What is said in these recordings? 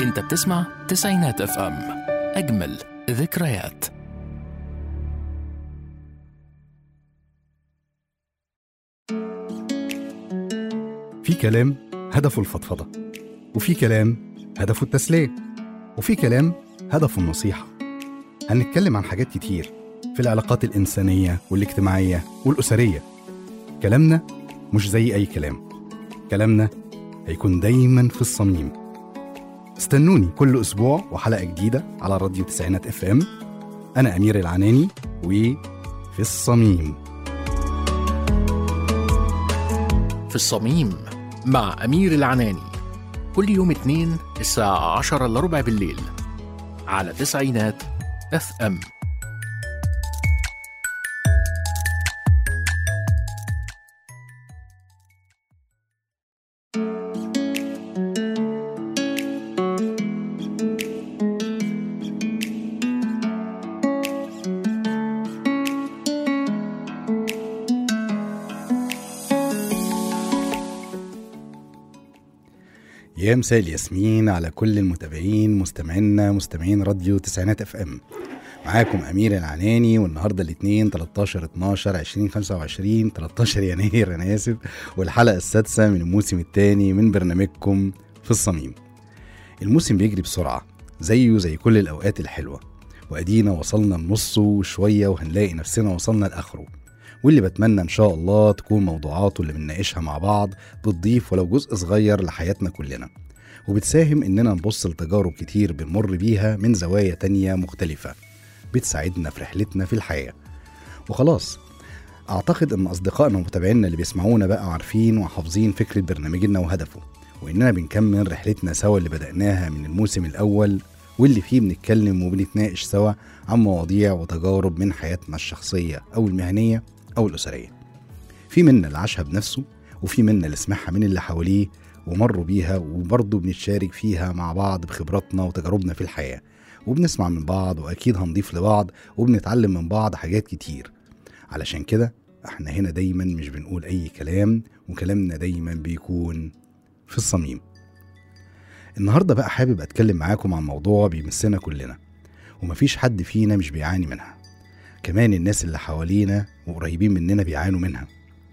انت بتسمع تسعينات اف ام اجمل ذكريات في كلام هدفه الفضفضة وفي كلام هدفه التسلية وفي كلام هدفه النصيحة هنتكلم عن حاجات كتير في العلاقات الإنسانية والاجتماعية والأسرية كلامنا مش زي أي كلام كلامنا هيكون دايما في الصميم استنوني كل أسبوع وحلقة جديدة على راديو تسعينات اف ام أنا أمير العناني وفي الصميم في الصميم مع أمير العناني كل يوم اثنين الساعة عشرة إلا ربع بالليل على تسعينات اف ام يا مساء الياسمين على كل المتابعين مستمعينا مستمعين راديو تسعينات اف ام معاكم امير العناني والنهارده الاثنين 13 12 2025 13 يناير انا اسف والحلقه السادسه من الموسم الثاني من برنامجكم في الصميم الموسم بيجري بسرعه زيه زي كل الاوقات الحلوه وادينا وصلنا لنصه وشويه وهنلاقي نفسنا وصلنا لاخره واللي بتمنى ان شاء الله تكون موضوعاته اللي بنناقشها مع بعض بتضيف ولو جزء صغير لحياتنا كلنا وبتساهم اننا نبص لتجارب كتير بنمر بيها من زوايا تانية مختلفة بتساعدنا في رحلتنا في الحياة وخلاص اعتقد ان اصدقائنا ومتابعينا اللي بيسمعونا بقى عارفين وحافظين فكرة برنامجنا وهدفه واننا بنكمل رحلتنا سوا اللي بدأناها من الموسم الاول واللي فيه بنتكلم وبنتناقش سوا عن مواضيع وتجارب من حياتنا الشخصية أو المهنية أو الأسرية في منا اللي عاشها بنفسه وفي منا اللي سمعها من اللي حواليه ومروا بيها وبرضه بنتشارك فيها مع بعض بخبراتنا وتجاربنا في الحياة وبنسمع من بعض وأكيد هنضيف لبعض وبنتعلم من بعض حاجات كتير علشان كده احنا هنا دايما مش بنقول أي كلام وكلامنا دايما بيكون في الصميم النهاردة بقى حابب أتكلم معاكم عن موضوع بيمسنا كلنا ومفيش حد فينا مش بيعاني منها كمان الناس اللي حوالينا وقريبين مننا بيعانوا منها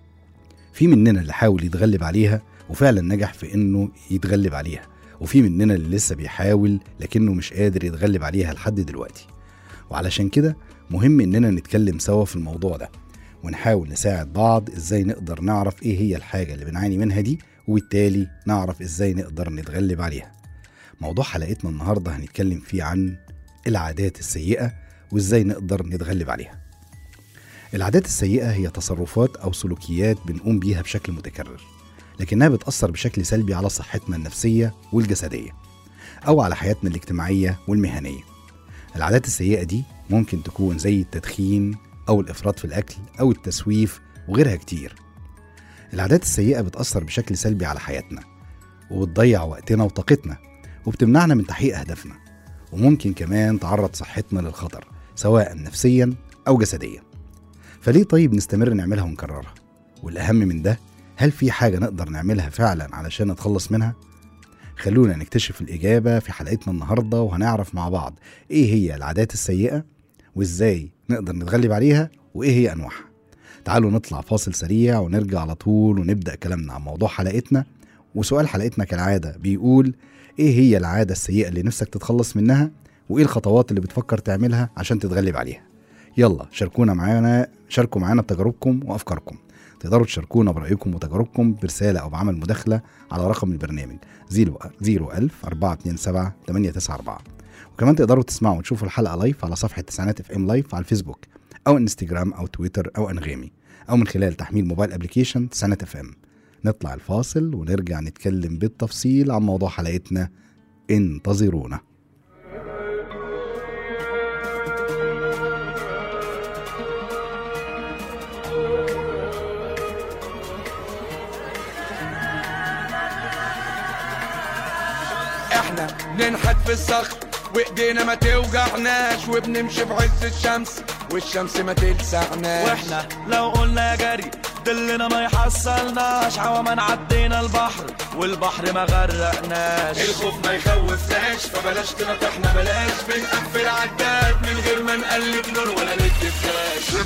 في مننا اللي حاول يتغلب عليها وفعلا نجح في انه يتغلب عليها وفي مننا اللي لسه بيحاول لكنه مش قادر يتغلب عليها لحد دلوقتي وعلشان كده مهم اننا نتكلم سوا في الموضوع ده ونحاول نساعد بعض ازاي نقدر نعرف ايه هي الحاجة اللي بنعاني منها دي وبالتالي نعرف ازاي نقدر نتغلب عليها موضوع حلقتنا النهاردة هنتكلم فيه عن العادات السيئة وازاي نقدر نتغلب عليها العادات السيئة هي تصرفات أو سلوكيات بنقوم بيها بشكل متكرر لكنها بتأثر بشكل سلبي على صحتنا النفسية والجسدية أو على حياتنا الاجتماعية والمهنية العادات السيئة دي ممكن تكون زي التدخين أو الإفراط في الأكل أو التسويف وغيرها كتير العادات السيئة بتأثر بشكل سلبي على حياتنا وبتضيع وقتنا وطاقتنا وبتمنعنا من تحقيق أهدافنا وممكن كمان تعرض صحتنا للخطر سواء نفسيا أو جسديا فليه طيب نستمر نعملها ونكررها والأهم من ده هل في حاجة نقدر نعملها فعلا علشان نتخلص منها؟ خلونا نكتشف الإجابة في حلقتنا النهاردة وهنعرف مع بعض إيه هي العادات السيئة وإزاي نقدر نتغلب عليها وإيه هي أنواعها تعالوا نطلع فاصل سريع ونرجع على طول ونبدأ كلامنا عن موضوع حلقتنا وسؤال حلقتنا كالعادة بيقول إيه هي العادة السيئة اللي نفسك تتخلص منها وإيه الخطوات اللي بتفكر تعملها عشان تتغلب عليها يلا شاركونا معانا شاركوا معانا بتجاربكم وأفكاركم تقدروا تشاركونا برأيكم وتجاربكم برسالة أو بعمل مداخلة على رقم البرنامج 01000 427 894 وكمان تقدروا تسمعوا وتشوفوا الحلقة لايف على صفحة تسعينات اف ام لايف على الفيسبوك أو انستجرام أو تويتر أو أنغامي أو من خلال تحميل موبايل ابلكيشن تسعينات اف ام نطلع الفاصل ونرجع نتكلم بالتفصيل عن موضوع حلقتنا انتظرونا احنا بننحت في الصخر وايدينا ما توجعناش وبنمشي في عز الشمس والشمس ما تلسعناش واحنا لو قلنا يا جري دلنا ما يحصلناش عوما عدينا البحر والبحر ما غرقناش الخوف ما يخوفناش فبلاش تنطحنا بلاش بنقفل عداد من غير ما نقلب نور ولا ندي فلاش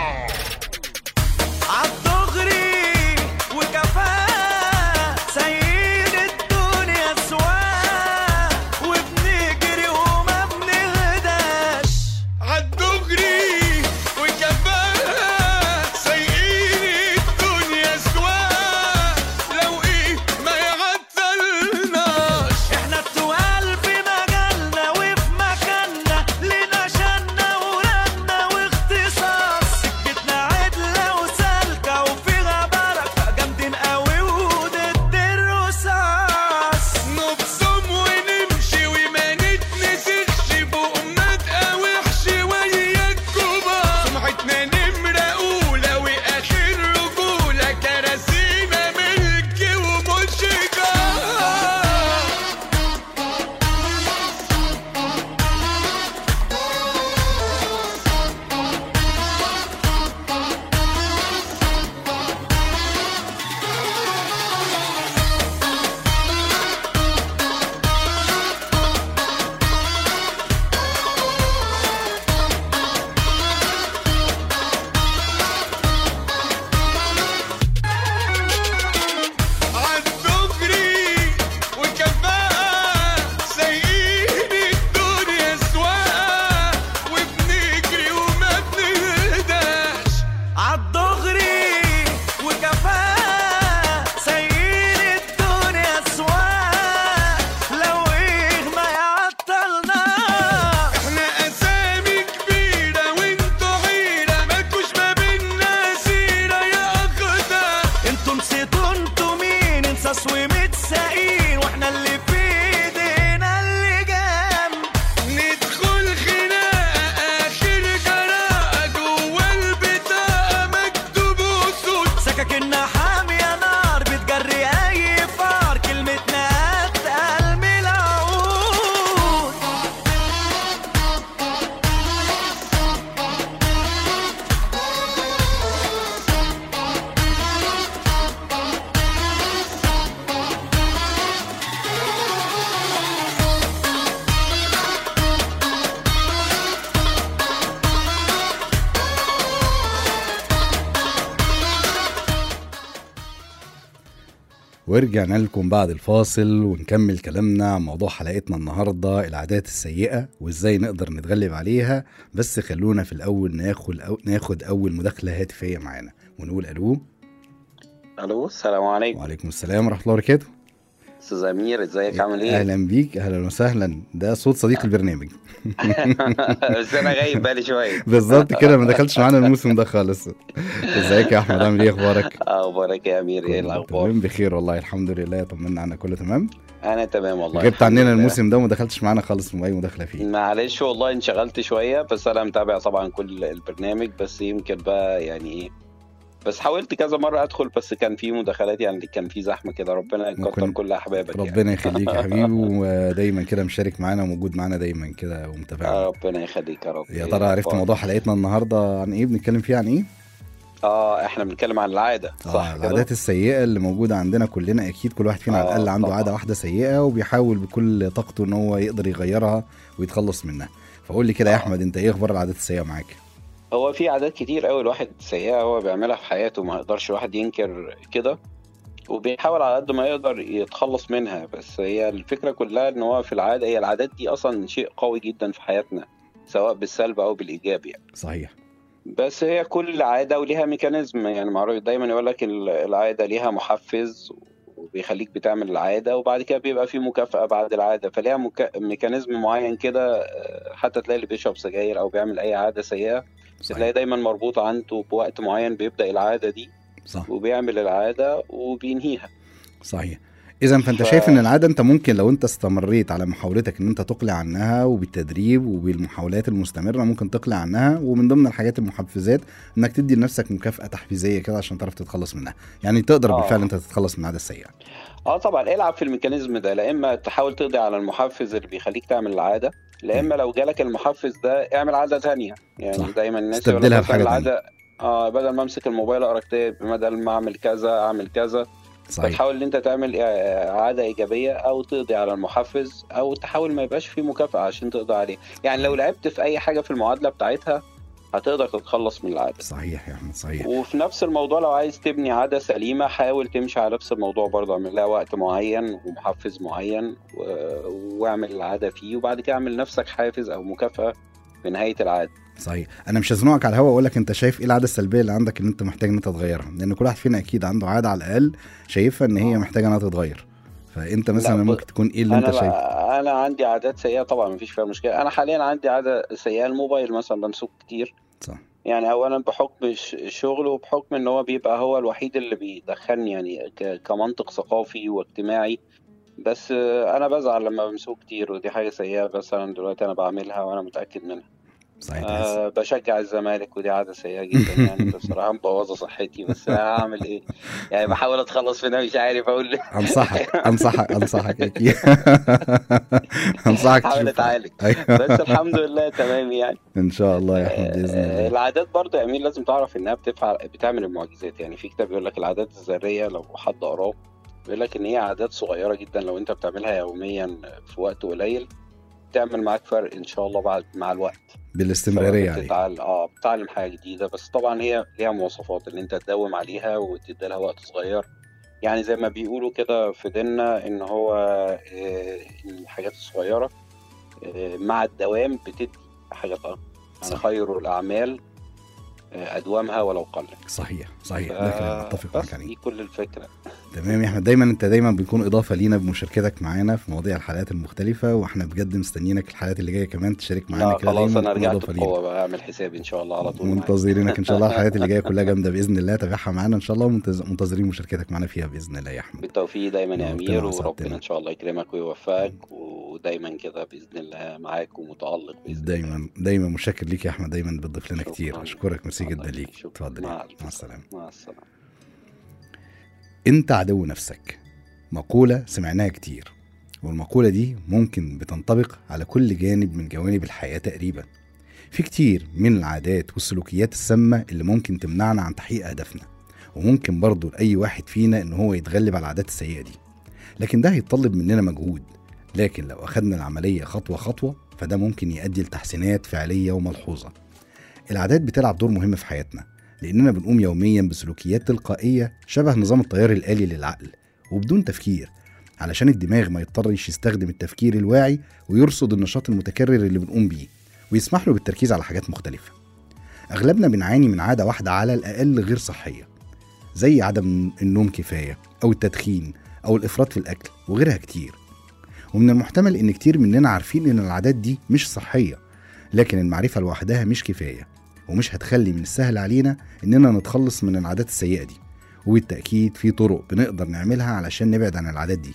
عالدغري وكفاء سيد الدنيا سواق وبنجري وما بنهداش عالدغري وكفاء سايقين الدنيا سواق لو ايه ما يعطلناش احنا التوال في مجالنا وفي مكاننا لنا شنا ورنا واختصاص سكتنا عدلة وسالكة وفيها بركة جامدين قوي وضد الرصاص نبصم ونمشي وما نتنسخش فوق ما تقاوحش ويا الكبار سمعتنا نمرة أولى وآخر رجولة كراسينا ملك ومش جار عالدغري وكفاءة سايقين الدنيا سواقة وبنجري وما بنهداش عالدغري وكفاء سيد الدنيا سواق لو ايه ما يعطلنا احنا اسامي كبيرة وانتوا عيلة مالكوش ما بينا سيرة يا اخدة انتوا نسيتوا انتوا مين انساس ومتساقين واحنا اللي في ايدينا اللي جنب ندخل خناقة اخر جراءة جوا البطاقة مكتوب وصول سكاكيننا حامية نار بتجري اي فار كلمتنا اتقل من العود ورجعنا لكم بعد الفاصل ونكمل كلامنا عن موضوع حلقتنا النهارده العادات السيئة وازاي نقدر نتغلب عليها بس خلونا في الأول ناخد أو ناخد أول مداخلة هاتفية معانا ونقول ألو الو السلام عليكم وعليكم السلام ورحمة الله وبركاته استاذ امير ازيك عامل ايه أهلا بيك أهلا وسهلا ده صوت صديق البرنامج بس انا غايب بالي شويه بالظبط كده ما دخلتش معانا الموسم ده خالص ازيك يا أحمد عامل إيه أخبارك؟ اخبارك يا امير ايه كله الاخبار تمام بخير والله الحمد لله طمنا عنك كله تمام انا تمام والله غبت الحمد عننا لله. الموسم ده وما دخلتش معانا خالص من اي مداخله فيه معلش والله انشغلت شويه بس انا متابع طبعا كل البرنامج بس يمكن بقى يعني ايه بس حاولت كذا مره ادخل بس كان في مداخلات يعني كان في زحمه كده ربنا يكتر ممكن- كل احبابك يعني. ربنا يخليك يا حبيبي ودايما كده مشارك معانا وموجود معانا دايما كده ومتابعنا ربنا يخليك يا رب يا إيه ترى عرفت الأخبار؟ موضوع حلقتنا النهارده عن ايه بنتكلم فيه عن ايه اه احنا بنتكلم عن العاده اه صح كده العادات السيئه اللي موجوده عندنا كلنا اكيد كل واحد فينا على آه، الاقل عنده طبعاً. عاده واحده سيئه وبيحاول بكل طاقته ان هو يقدر يغيرها ويتخلص منها فقول لي كده يا آه. احمد انت ايه اخبار العادات السيئه معاك هو في عادات كتير قوي الواحد سيئة هو بيعملها في حياته ما يقدرش واحد ينكر كده وبيحاول على قد ما يقدر يتخلص منها بس هي الفكرة كلها ان هو في العادة هي العادات دي اصلا شيء قوي جدا في حياتنا سواء بالسلب او بالايجاب يعني صحيح بس هي كل عادة وليها ميكانيزم يعني معروف دايما يقول لك ال- العادة ليها محفز وبيخليك بتعمل العادة وبعد كده بيبقى في مكافأة بعد العادة فليها مكا... ميكانيزم معين كده آه، حتى تلاقي اللي بيشرب سجاير أو بيعمل أي عادة سيئة صحيح تلاقي دايما مربوط عنده بوقت معين بيبدأ العادة دي صح وبيعمل العادة وبينهيها صحيح اذا فانت ف- شايف ان العاده انت ممكن لو انت استمريت على محاولتك ان انت تقلع عنها وبالتدريب وبالمحاولات المستمره ممكن تقلع عنها ومن ضمن الحاجات المحفزات انك تدي لنفسك مكافاه تحفيزيه كده عشان تعرف تتخلص منها يعني تقدر آه. بالفعل انت تتخلص من العاده السيئه اه طبعا العب في الميكانيزم ده لا اما تحاول تقضي على المحفز اللي بيخليك تعمل العاده لا اما لو جالك المحفز ده اعمل عاده تانية يعني صح. دايما الناس يقول لك استبدلها مثلا بحاجة العاده اه بدل ما امسك الموبايل اقرا كتاب بدل ما اعمل كذا اعمل كذا صحيح فتحاول ان انت تعمل آه، عاده ايجابيه او تقضي على المحفز او تحاول ما يبقاش في مكافاه عشان تقضي عليه يعني لو لعبت في اي حاجه في المعادله بتاعتها هتقدر تتخلص من العاده صحيح يا احمد صحيح وفي نفس الموضوع لو عايز تبني عاده سليمه حاول تمشي على نفس الموضوع برضه اعمل لها وقت معين ومحفز معين و- واعمل العاده فيه وبعد كده اعمل لنفسك حافز او مكافاه في نهايه العاده صحيح انا مش هزنقك على الهوا واقول لك انت شايف ايه العاده السلبيه اللي عندك اللي انت محتاج ان انت تغيرها لان كل واحد فينا اكيد عنده عاده على الاقل شايفها ان هي محتاجه انها تتغير فانت مثلا ب- ممكن تكون ايه اللي انا انت شايفه لا انا عندي عادات سيئه طبعا مفيش فيها مشكله انا حاليا عندي عاده سيئه الموبايل مثلا بمسكه كتير صح يعني اولا بحكم الش- الشغل وبحكم ان هو بيبقى هو الوحيد اللي بيدخلني يعني ك- كمنطق ثقافي واجتماعي بس آه، انا بزعل لما بمسكه كتير ودي حاجه سيئه مثلا دلوقتي انا بعملها وانا متاكد منها صحيح تحس أه بشجع الزمالك ودي عاده سيئه جدا يعني بصراحه مبوظه صحتي بس هعمل ايه يعني بحاول اتخلص منها مش عارف اقول انصحك انصحك انصحك اكيد انصحك حاول تشوف اتعالج أيوة. بس الحمد لله تمام يعني ان شاء الله يا احمد باذن آه، الله العادات برضه يا امير لازم تعرف انها بتفعل بتعمل المعجزات يعني في كتاب بيقول لك العادات الذريه لو حد قراه بيقول لك ان هي عادات صغيره جدا لو انت بتعملها يوميا في وقت قليل تعمل معاك فرق ان شاء الله بعد مع الوقت بالاستمراريه سواء عليه بتتعلم اه بتتعلم حاجه جديده بس طبعا هي ليها مواصفات ان انت تداوم عليها وتدي لها وقت صغير يعني زي ما بيقولوا كده في ديننا ان هو آه، الحاجات الصغيره آه، مع الدوام بتدي حاجات اكتر يعني صح. خير الاعمال آه، ادومها ولو قل صحيح صحيح ده كلام اتفق معاك بس عليه دي كل الفكره تمام يا احمد دايما انت دايما بيكون اضافه لينا بمشاركتك معانا في مواضيع الحلقات المختلفه واحنا بجد مستنيينك الحلقات اللي جايه كمان تشارك معانا لا كده خلاص دايما انا تكون رجعت اضافه لينا بقوه بقى اعمل حسابي ان شاء الله على طول معاك. منتظرينك ان شاء الله الحلقات اللي جايه كلها جامده باذن الله تابعها معانا ان شاء الله ومنتظ- منتظرين مشاركتك معانا فيها باذن الله يا احمد بالتوفيق دايما يا نورتنا امير وسعدتنا. وربنا ان شاء الله يكرمك ويوفقك ودايما كده باذن الله معاك ومتالق باذن الله دايما دايما مشكر ليك يا احمد دايما بتضيف لنا شكراً. كتير اشكرك ميرسي الله جدا يخليك. ليك شكراً. اتفضل مع يا- ألف مع السلامه مع السلامه انت عدو نفسك مقولة سمعناها كتير والمقولة دي ممكن بتنطبق على كل جانب من جوانب الحياة تقريبا في كتير من العادات والسلوكيات السامة اللي ممكن تمنعنا عن تحقيق أهدافنا وممكن برضه لأي واحد فينا إن هو يتغلب على العادات السيئة دي لكن ده هيتطلب مننا مجهود لكن لو أخدنا العملية خطوة خطوة فده ممكن يؤدي لتحسينات فعلية وملحوظة العادات بتلعب دور مهم في حياتنا لأننا بنقوم يوميا بسلوكيات تلقائية شبه نظام التيار الآلي للعقل وبدون تفكير علشان الدماغ ما يضطرش يستخدم التفكير الواعي ويرصد النشاط المتكرر اللي بنقوم بيه ويسمح له بالتركيز على حاجات مختلفة أغلبنا بنعاني من عادة واحدة على الأقل غير صحية زي عدم النوم كفاية أو التدخين أو الإفراط في الأكل وغيرها كتير ومن المحتمل إن كتير مننا عارفين إن العادات دي مش صحية لكن المعرفة لوحدها مش كفاية ومش هتخلي من السهل علينا إننا نتخلص من العادات السيئة دي وبالتأكيد في طرق بنقدر نعملها علشان نبعد عن العادات دي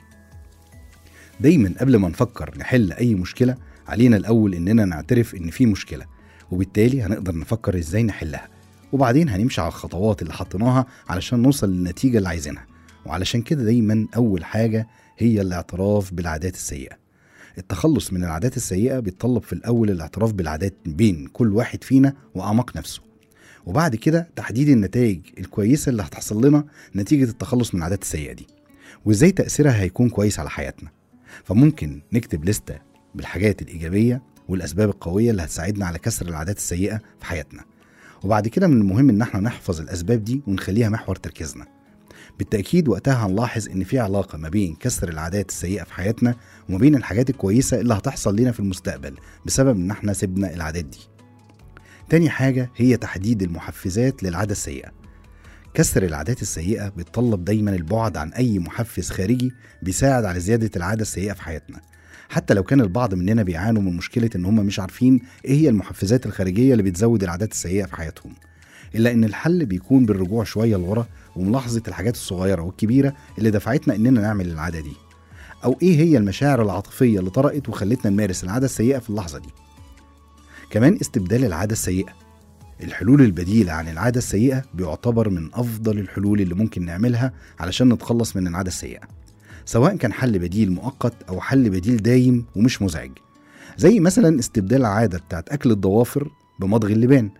دايما قبل ما نفكر نحل أي مشكلة علينا الأول إننا نعترف إن في مشكلة وبالتالي هنقدر نفكر إزاي نحلها وبعدين هنمشي على الخطوات اللي حطيناها علشان نوصل للنتيجة اللي عايزينها وعلشان كده دايما أول حاجة هي الاعتراف بالعادات السيئة التخلص من العادات السيئة بيتطلب في الأول الاعتراف بالعادات بين كل واحد فينا وأعماق نفسه وبعد كده تحديد النتائج الكويسة اللي هتحصل لنا نتيجة التخلص من العادات السيئة دي وإزاي تأثيرها هيكون كويس على حياتنا فممكن نكتب لستة بالحاجات الإيجابية والأسباب القوية اللي هتساعدنا على كسر العادات السيئة في حياتنا وبعد كده من المهم إن احنا نحفظ الأسباب دي ونخليها محور تركيزنا بالتأكيد وقتها هنلاحظ إن في علاقة ما بين كسر العادات السيئة في حياتنا وما بين الحاجات الكويسة اللي هتحصل لنا في المستقبل بسبب إن احنا سيبنا العادات دي تاني حاجة هي تحديد المحفزات للعادة السيئة كسر العادات السيئة بيتطلب دايما البعد عن أي محفز خارجي بيساعد على زيادة العادة السيئة في حياتنا حتى لو كان البعض مننا بيعانوا من مشكلة إن هم مش عارفين إيه هي المحفزات الخارجية اللي بتزود العادات السيئة في حياتهم إلا إن الحل بيكون بالرجوع شوية لورا وملاحظة الحاجات الصغيرة والكبيرة اللي دفعتنا إننا نعمل العادة دي أو إيه هي المشاعر العاطفية اللي طرقت وخلتنا نمارس العادة السيئة في اللحظة دي كمان استبدال العادة السيئة الحلول البديلة عن العادة السيئة بيعتبر من أفضل الحلول اللي ممكن نعملها علشان نتخلص من العادة السيئة سواء كان حل بديل مؤقت أو حل بديل دايم ومش مزعج زي مثلا استبدال العادة بتاعت أكل الضوافر بمضغ اللبان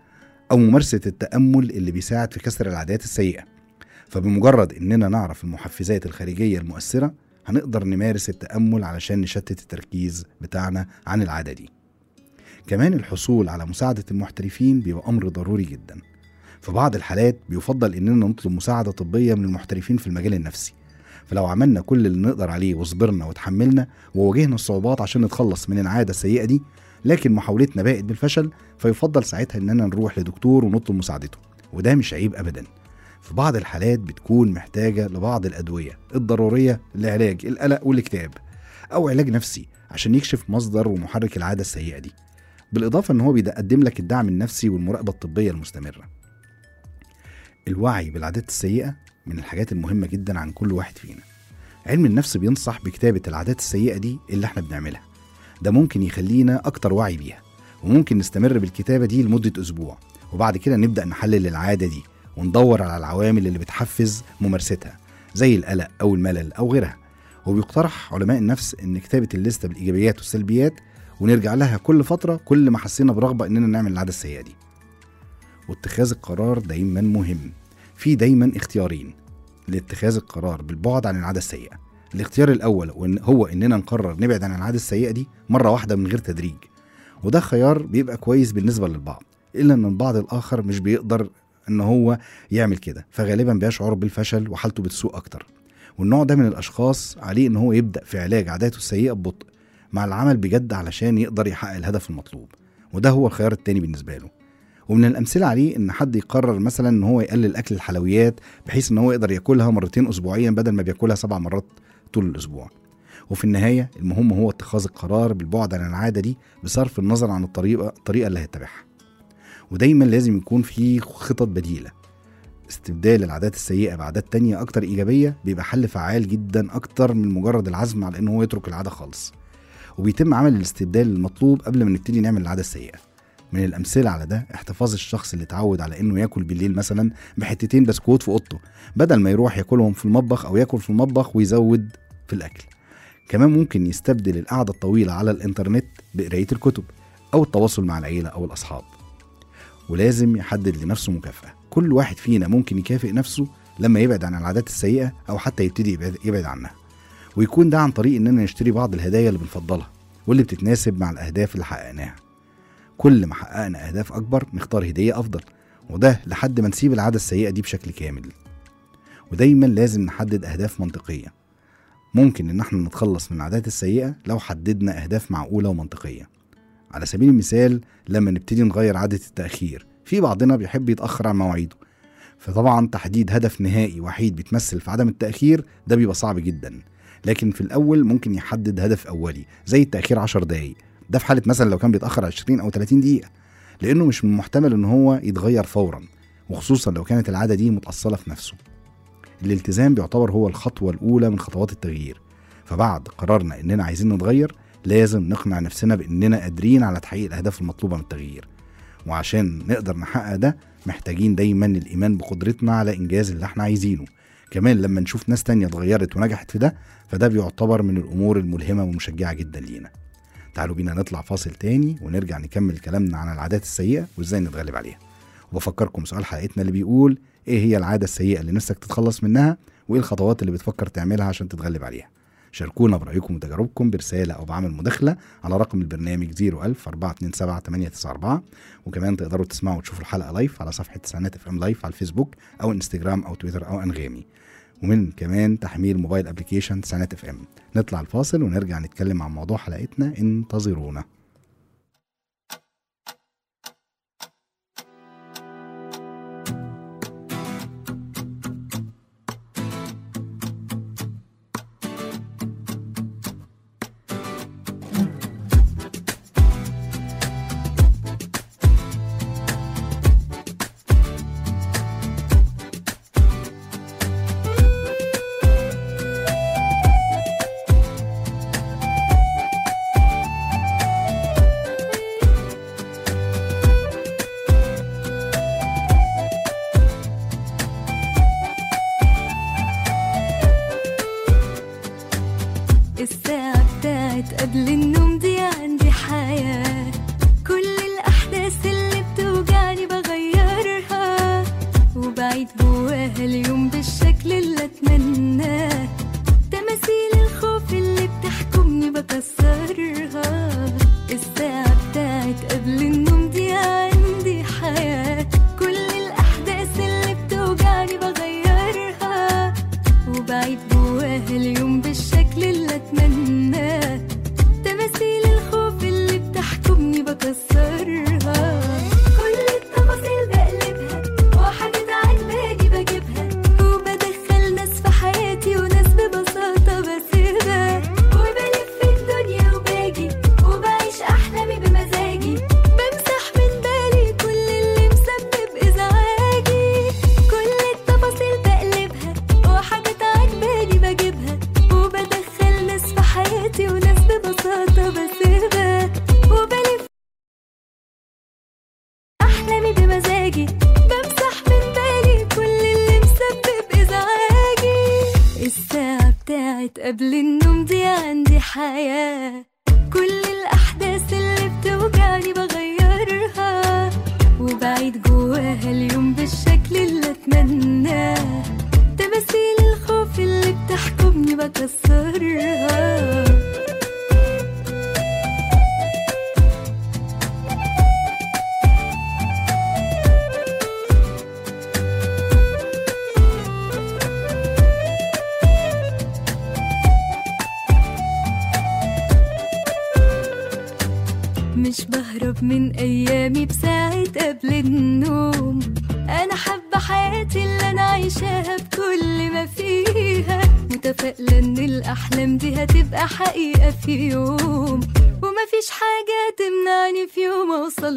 أو ممارسة التأمل اللي بيساعد في كسر العادات السيئة فبمجرد إننا نعرف المحفزات الخارجية المؤثرة هنقدر نمارس التأمل علشان نشتت التركيز بتاعنا عن العادة دي كمان الحصول على مساعدة المحترفين بيبقى أمر ضروري جدا في بعض الحالات بيفضل إننا نطلب مساعدة طبية من المحترفين في المجال النفسي فلو عملنا كل اللي نقدر عليه وصبرنا وتحملنا وواجهنا الصعوبات عشان نتخلص من العادة السيئة دي لكن محاولتنا باءت بالفشل فيفضل ساعتها إننا نروح لدكتور ونطلب مساعدته وده مش عيب أبدا في بعض الحالات بتكون محتاجة لبعض الأدوية الضرورية لعلاج القلق والاكتئاب أو علاج نفسي عشان يكشف مصدر ومحرك العادة السيئة دي بالإضافة إن هو بيقدم لك الدعم النفسي والمراقبة الطبية المستمرة الوعي بالعادات السيئة من الحاجات المهمة جدا عن كل واحد فينا علم النفس بينصح بكتابة العادات السيئة دي اللي احنا بنعملها ده ممكن يخلينا أكتر وعي بيها وممكن نستمر بالكتابة دي لمدة أسبوع وبعد كده نبدأ نحلل العادة دي وندور على العوامل اللي بتحفز ممارستها زي القلق أو الملل أو غيرها وبيقترح علماء النفس إن كتابة الليستة بالإيجابيات والسلبيات ونرجع لها كل فترة كل ما حسينا برغبة إننا نعمل العادة السيئة دي واتخاذ القرار دايما مهم في دايما اختيارين لاتخاذ القرار بالبعد عن العادة السيئة الاختيار الأول وإن هو إننا نقرر نبعد عن العادة السيئة دي مرة واحدة من غير تدريج وده خيار بيبقى كويس بالنسبة للبعض إلا إن البعض الآخر مش بيقدر إن هو يعمل كده فغالبا بيشعر بالفشل وحالته بتسوء أكتر والنوع ده من الأشخاص عليه إن هو يبدأ في علاج عاداته السيئة ببطء مع العمل بجد علشان يقدر يحقق الهدف المطلوب وده هو الخيار التاني بالنسبة له ومن الأمثلة عليه إن حد يقرر مثلا إن هو يقلل أكل الحلويات بحيث إن هو يقدر ياكلها مرتين أسبوعيا بدل ما بياكلها سبع مرات طول الأسبوع وفي النهاية المهم هو اتخاذ القرار بالبعد عن العادة دي بصرف النظر عن الطريقة الطريقة اللي هيتبعها ودايما لازم يكون في خطط بديلة استبدال العادات السيئة بعادات تانية أكتر إيجابية بيبقى حل فعال جدا أكتر من مجرد العزم على إن هو يترك العادة خالص وبيتم عمل الاستبدال المطلوب قبل ما نبتدي نعمل العادة السيئة من الأمثلة على ده احتفاظ الشخص اللي اتعود على إنه ياكل بالليل مثلا بحتتين بسكوت في أوضته بدل ما يروح ياكلهم في المطبخ أو ياكل في المطبخ ويزود في الأكل كمان ممكن يستبدل القعدة الطويلة على الإنترنت بقراية الكتب أو التواصل مع العيلة أو الأصحاب ولازم يحدد لنفسه مكافأة كل واحد فينا ممكن يكافئ نفسه لما يبعد عن العادات السيئة أو حتى يبتدي يبعد, يبعد عنها ويكون ده عن طريق إننا نشتري بعض الهدايا اللي بنفضلها واللي بتتناسب مع الأهداف اللي حققناها كل ما حققنا أهداف أكبر نختار هدية أفضل وده لحد ما نسيب العادة السيئة دي بشكل كامل ودايما لازم نحدد أهداف منطقية ممكن إن احنا نتخلص من العادات السيئة لو حددنا أهداف معقولة ومنطقية على سبيل المثال لما نبتدي نغير عادة التأخير في بعضنا بيحب يتأخر عن مواعيده فطبعا تحديد هدف نهائي وحيد بيتمثل في عدم التأخير ده بيبقى صعب جدا لكن في الأول ممكن يحدد هدف أولي زي التأخير 10 دقايق ده في حالة مثلا لو كان بيتأخر 20 أو 30 دقيقة لأنه مش من المحتمل إن هو يتغير فورا وخصوصا لو كانت العادة دي متأصلة في نفسه الالتزام بيعتبر هو الخطوة الأولى من خطوات التغيير فبعد قررنا إننا عايزين نتغير لازم نقنع نفسنا بإننا قادرين على تحقيق الأهداف المطلوبة من التغيير وعشان نقدر نحقق ده محتاجين دايما الإيمان بقدرتنا على إنجاز اللي احنا عايزينه كمان لما نشوف ناس تانية اتغيرت ونجحت في ده فده بيعتبر من الأمور الملهمة والمشجعة جدا لينا تعالوا بينا نطلع فاصل تاني ونرجع نكمل كلامنا عن العادات السيئة وازاي نتغلب عليها وبفكركم سؤال حلقتنا اللي بيقول ايه هي العادة السيئة اللي نفسك تتخلص منها وايه الخطوات اللي بتفكر تعملها عشان تتغلب عليها شاركونا برأيكم وتجاربكم برسالة أو بعمل مداخلة على رقم البرنامج 01000 427 894 وكمان تقدروا تسمعوا وتشوفوا الحلقة لايف على صفحة تسعينات اف ام لايف على الفيسبوك أو انستجرام أو تويتر أو أنغامي ومن كمان تحميل موبايل ابلكيشن تسعينات اف ام نطلع الفاصل ونرجع نتكلم عن موضوع حلقتنا انتظرونا الساعة بتاعت قبل النوم دي عندي حياة كل الأحداث اللي بتوجعني بغيرها وبعيد جواها اليوم بالشكل اللي اتمناه تماثيل الخوف اللي بتحكمني بكسرها كل التفاصيل بقلبها وحاجات عجباني بجيبها وبدخل ناس في حياتي وناس ببساطة بسيبها وبلف الدنيا وباجي وبعيش أحلامي بمزاجي بمسح من بالي كل اللي مسبب إزعاجي كل التفاصيل بقلبها وحاجات عجباني بجيبها وبدخل ناس في حياتي وناس ببساطة بسيبها وبلف أحلامي بمزاجي بمسح من بالي كل اللي مسبب إزعاجي الساعة بتاعت قبل النوم دي عندي حياة كل الأحداث اللي بتوجعني بغيرها وبعيد جواها اليوم بالشكل اللي أتمناه تماثيل الخوف اللي بتحكمني بكسرها مش بهرب من ايامي بساعة قبل النوم انا حابة حياتي اللي انا عايشاها بكل ما فيها متفائلة ان الاحلام دي هتبقى حقيقة في يوم ومفيش حاجة تمنعني في يوم اوصل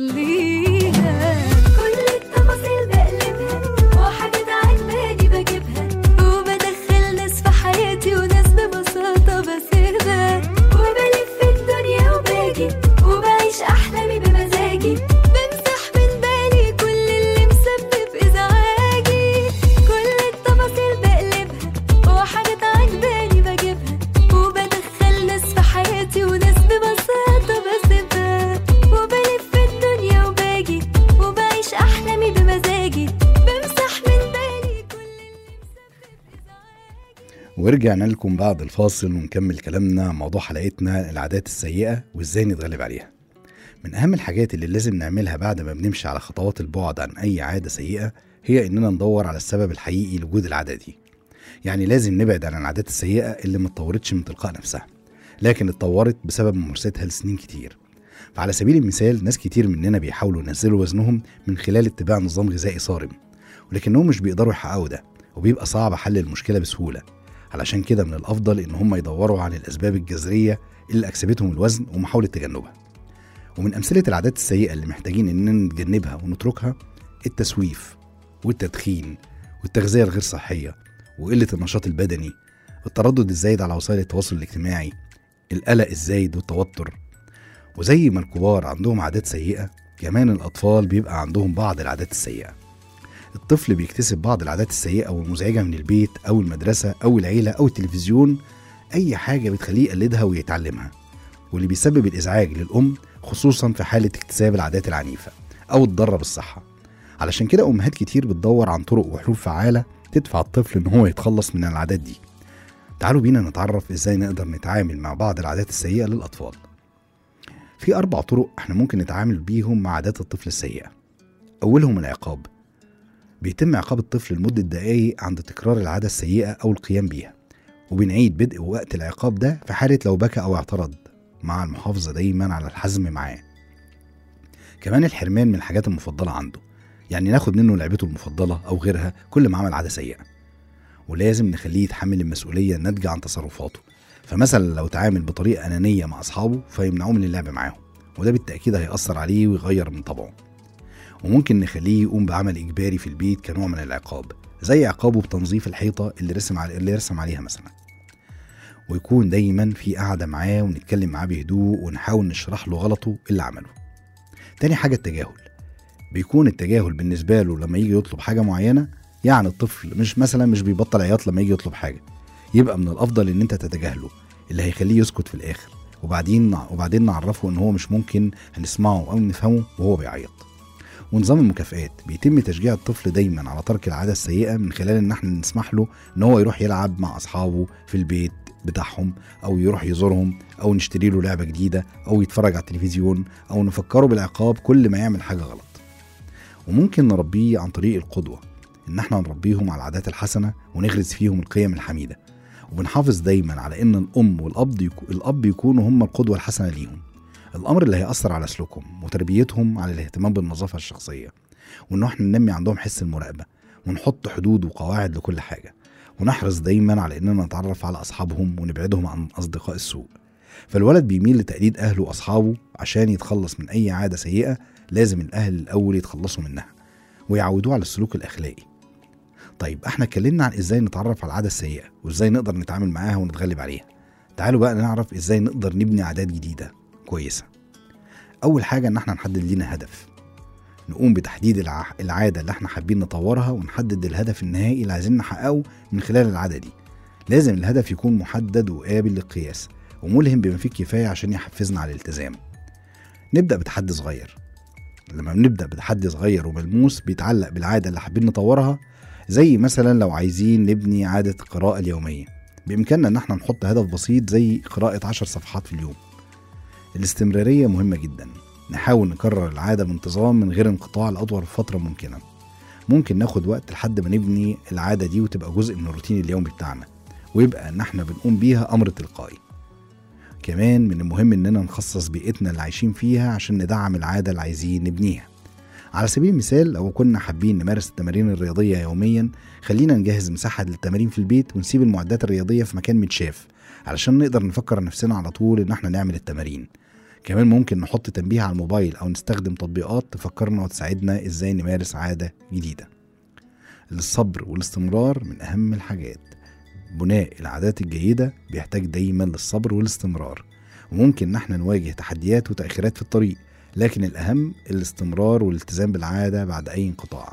ليها كل التفاصيل بقلبها وحاجات عجباني بجيبها وبدخل ناس في حياتي وناس ببساطة بسيبها وبلف الدنيا وباجي وبعيش أحلامي بمزاجي بمسح من بالي كل اللي مسبب إزعاجي كل التفاصيل بقلبها وحاجات عجباني بجيبها وبدخل ناس في حياتي وناس ببساطة بسيبها وبلف الدنيا وباجي وبعيش أحلامي بمزاجي بمسح من بالي كل اللي مسبب إزعاجي ورجعنا لكم بعد الفاصل ونكمل كلامنا عن موضوع حلقتنا العادات السيئة وازاي نتغلب عليها من أهم الحاجات اللي لازم نعملها بعد ما بنمشي على خطوات البعد عن أي عادة سيئة هي إننا ندور على السبب الحقيقي لوجود العادة دي يعني لازم نبعد عن العادات السيئة اللي ما اتطورتش من تلقاء نفسها لكن اتطورت بسبب ممارستها لسنين كتير فعلى سبيل المثال ناس كتير مننا بيحاولوا ينزلوا وزنهم من خلال اتباع نظام غذائي صارم ولكنهم مش بيقدروا يحققوا ده وبيبقى صعب حل المشكلة بسهولة علشان كده من الافضل ان هم يدوروا عن الاسباب الجذريه اللي اكسبتهم الوزن ومحاوله تجنبها ومن امثله العادات السيئه اللي محتاجين اننا نتجنبها ونتركها التسويف والتدخين والتغذيه الغير صحيه وقله النشاط البدني التردد الزايد على وسائل التواصل الاجتماعي القلق الزايد والتوتر وزي ما الكبار عندهم عادات سيئه كمان الاطفال بيبقى عندهم بعض العادات السيئه الطفل بيكتسب بعض العادات السيئة والمزعجة من البيت أو المدرسة أو العيلة أو التلفزيون أي حاجة بتخليه يقلدها ويتعلمها واللي بيسبب الإزعاج للأم خصوصا في حالة اكتساب العادات العنيفة أو الضارة بالصحة علشان كده أمهات كتير بتدور عن طرق وحلول فعالة تدفع الطفل إن هو يتخلص من العادات دي تعالوا بينا نتعرف إزاي نقدر نتعامل مع بعض العادات السيئة للأطفال في أربع طرق احنا ممكن نتعامل بيهم مع عادات الطفل السيئة أولهم العقاب بيتم عقاب الطفل لمدة دقايق عند تكرار العادة السيئة أو القيام بيها وبنعيد بدء وقت العقاب ده في حالة لو بكى أو اعترض مع المحافظة دايما على الحزم معاه كمان الحرمان من الحاجات المفضلة عنده يعني ناخد منه لعبته المفضلة أو غيرها كل ما عمل عادة سيئة ولازم نخليه يتحمل المسؤولية الناتجة عن تصرفاته فمثلا لو تعامل بطريقة أنانية مع أصحابه فيمنعوه من اللعب معاهم وده بالتأكيد هيأثر عليه ويغير من طبعه وممكن نخليه يقوم بعمل إجباري في البيت كنوع من العقاب زي عقابه بتنظيف الحيطة اللي رسم علي اللي رسم عليها مثلا ويكون دايما في قعدة معاه ونتكلم معاه بهدوء ونحاول نشرح له غلطه اللي عمله تاني حاجة التجاهل بيكون التجاهل بالنسبة له لما يجي يطلب حاجة معينة يعني الطفل مش مثلا مش بيبطل عياط لما يجي يطلب حاجة يبقى من الأفضل إن أنت تتجاهله اللي هيخليه يسكت في الآخر وبعدين وبعدين نعرفه إن هو مش ممكن هنسمعه أو نفهمه وهو بيعيط ونظام المكافآت بيتم تشجيع الطفل دايما على ترك العادة السيئة من خلال إن احنا نسمح له إن هو يروح يلعب مع أصحابه في البيت بتاعهم أو يروح يزورهم أو نشتري له لعبة جديدة أو يتفرج على التلفزيون أو نفكره بالعقاب كل ما يعمل حاجة غلط وممكن نربيه عن طريق القدوة إن احنا نربيهم على العادات الحسنة ونغرس فيهم القيم الحميدة وبنحافظ دايما على ان الام والاب يكو الاب يكونوا هم القدوه الحسنه ليهم الامر اللي هيأثر على سلوكهم وتربيتهم على الاهتمام بالنظافه الشخصيه وان احنا ننمي عندهم حس المراقبه ونحط حدود وقواعد لكل حاجه ونحرص دايما على اننا نتعرف على اصحابهم ونبعدهم عن اصدقاء السوء فالولد بيميل لتقليد اهله واصحابه عشان يتخلص من اي عاده سيئه لازم الاهل الاول يتخلصوا منها ويعودوه على السلوك الاخلاقي طيب احنا اتكلمنا عن ازاي نتعرف على العاده السيئه وازاي نقدر نتعامل معاها ونتغلب عليها تعالوا بقى نعرف ازاي نقدر نبني عادات جديده كويسه اول حاجه ان احنا نحدد لينا هدف نقوم بتحديد الع... العاده اللي احنا حابين نطورها ونحدد الهدف النهائي اللي عايزين نحققه من خلال العاده دي لازم الهدف يكون محدد وقابل للقياس وملهم بما فيه الكفايه عشان يحفزنا على الالتزام نبدا بتحدي صغير لما بنبدا بتحدي صغير وملموس بيتعلق بالعاده اللي حابين نطورها زي مثلا لو عايزين نبني عاده القراءه اليوميه بامكاننا ان احنا نحط هدف بسيط زي قراءه عشر صفحات في اليوم الاستمراريه مهمه جدا نحاول نكرر العاده بانتظام من غير انقطاع لاطول فتره ممكنه ممكن ناخد وقت لحد ما نبني العاده دي وتبقى جزء من الروتين اليومي بتاعنا ويبقى ان احنا بنقوم بيها امر تلقائي كمان من المهم اننا نخصص بيئتنا اللي عايشين فيها عشان ندعم العاده اللي عايزين نبنيها على سبيل المثال لو كنا حابين نمارس التمارين الرياضيه يوميا خلينا نجهز مساحه للتمارين في البيت ونسيب المعدات الرياضيه في مكان متشاف علشان نقدر نفكر نفسنا على طول ان احنا نعمل التمارين كمان ممكن نحط تنبيه على الموبايل او نستخدم تطبيقات تفكرنا وتساعدنا ازاي نمارس عاده جديده الصبر والاستمرار من اهم الحاجات بناء العادات الجيده بيحتاج دايما للصبر والاستمرار وممكن ان احنا نواجه تحديات وتاخيرات في الطريق لكن الاهم الاستمرار والالتزام بالعاده بعد اي انقطاع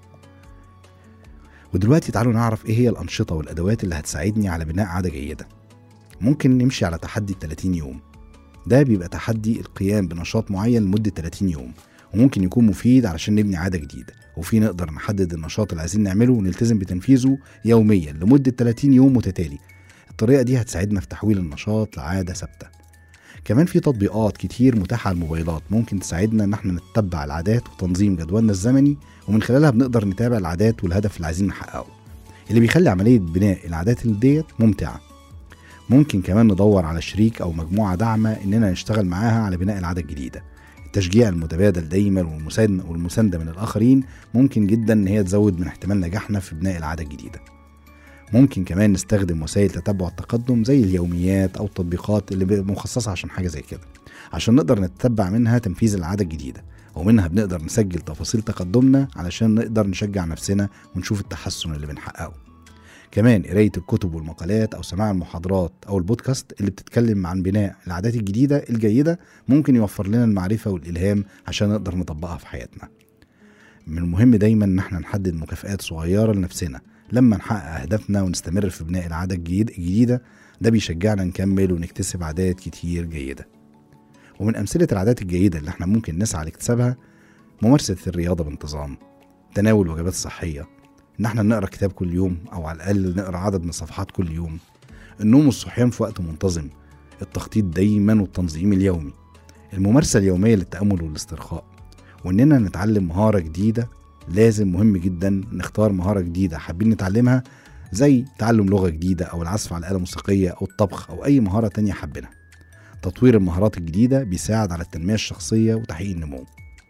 ودلوقتي تعالوا نعرف ايه هي الانشطه والادوات اللي هتساعدني على بناء عاده جيده ممكن نمشي على تحدي 30 يوم ده بيبقى تحدي القيام بنشاط معين لمدة 30 يوم وممكن يكون مفيد علشان نبني عادة جديدة وفي نقدر نحدد النشاط اللي عايزين نعمله ونلتزم بتنفيذه يوميا لمدة 30 يوم متتالي الطريقة دي هتساعدنا في تحويل النشاط لعادة ثابتة كمان في تطبيقات كتير متاحة على الموبايلات ممكن تساعدنا ان احنا نتبع العادات وتنظيم جدولنا الزمني ومن خلالها بنقدر نتابع العادات والهدف اللي عايزين نحققه اللي بيخلي عملية بناء العادات اللي ديت ممتعة ممكن كمان ندور على شريك او مجموعه داعمه اننا نشتغل معاها على بناء العاده الجديده التشجيع المتبادل دايما والمساندة والمساندة من الآخرين ممكن جدا إن هي تزود من احتمال نجاحنا في بناء العادة الجديدة. ممكن كمان نستخدم وسائل تتبع التقدم زي اليوميات أو التطبيقات اللي مخصصة عشان حاجة زي كده عشان نقدر نتبع منها تنفيذ العادة الجديدة ومنها بنقدر نسجل تفاصيل تقدمنا علشان نقدر نشجع نفسنا ونشوف التحسن اللي بنحققه. كمان قراية الكتب والمقالات أو سماع المحاضرات أو البودكاست اللي بتتكلم عن بناء العادات الجديدة الجيدة ممكن يوفر لنا المعرفة والإلهام عشان نقدر نطبقها في حياتنا من المهم دايما إن احنا نحدد مكافآت صغيرة لنفسنا لما نحقق أهدافنا ونستمر في بناء العادة الجديد- الجديدة ده بيشجعنا نكمل ونكتسب عادات كتير جيدة ومن أمثلة العادات الجيدة اللي احنا ممكن نسعى لاكتسابها ممارسة الرياضة بانتظام تناول وجبات صحية ان احنا نقرا كتاب كل يوم او على الاقل نقرا عدد من الصفحات كل يوم النوم والصحيان في وقت منتظم التخطيط دايما والتنظيم اليومي الممارسه اليوميه للتامل والاسترخاء واننا نتعلم مهاره جديده لازم مهم جدا نختار مهاره جديده حابين نتعلمها زي تعلم لغه جديده او العزف على اله موسيقيه او الطبخ او اي مهاره تانية حابينها تطوير المهارات الجديده بيساعد على التنميه الشخصيه وتحقيق النمو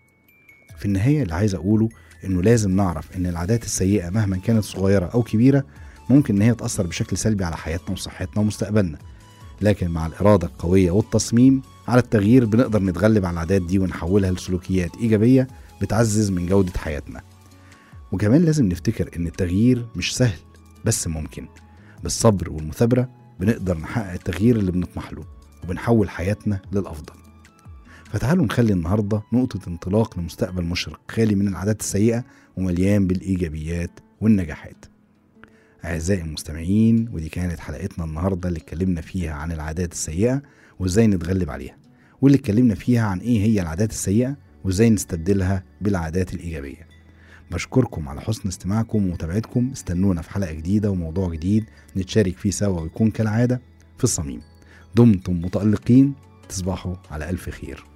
في النهايه اللي عايز اقوله انه لازم نعرف ان العادات السيئه مهما كانت صغيره او كبيره ممكن ان هي تاثر بشكل سلبي على حياتنا وصحتنا ومستقبلنا لكن مع الاراده القويه والتصميم على التغيير بنقدر نتغلب على العادات دي ونحولها لسلوكيات ايجابيه بتعزز من جوده حياتنا وكمان لازم نفتكر ان التغيير مش سهل بس ممكن بالصبر والمثابره بنقدر نحقق التغيير اللي بنطمح له وبنحول حياتنا للافضل فتعالوا نخلي النهارده نقطة انطلاق لمستقبل مشرق خالي من العادات السيئة ومليان بالإيجابيات والنجاحات. أعزائي المستمعين ودي كانت حلقتنا النهارده اللي اتكلمنا فيها عن العادات السيئة وإزاي نتغلب عليها. واللي اتكلمنا فيها عن إيه هي العادات السيئة وإزاي نستبدلها بالعادات الإيجابية. بشكركم على حسن استماعكم ومتابعتكم استنونا في حلقة جديدة وموضوع جديد نتشارك فيه سوا ويكون كالعادة في الصميم. دمتم متألقين تصبحوا على ألف خير.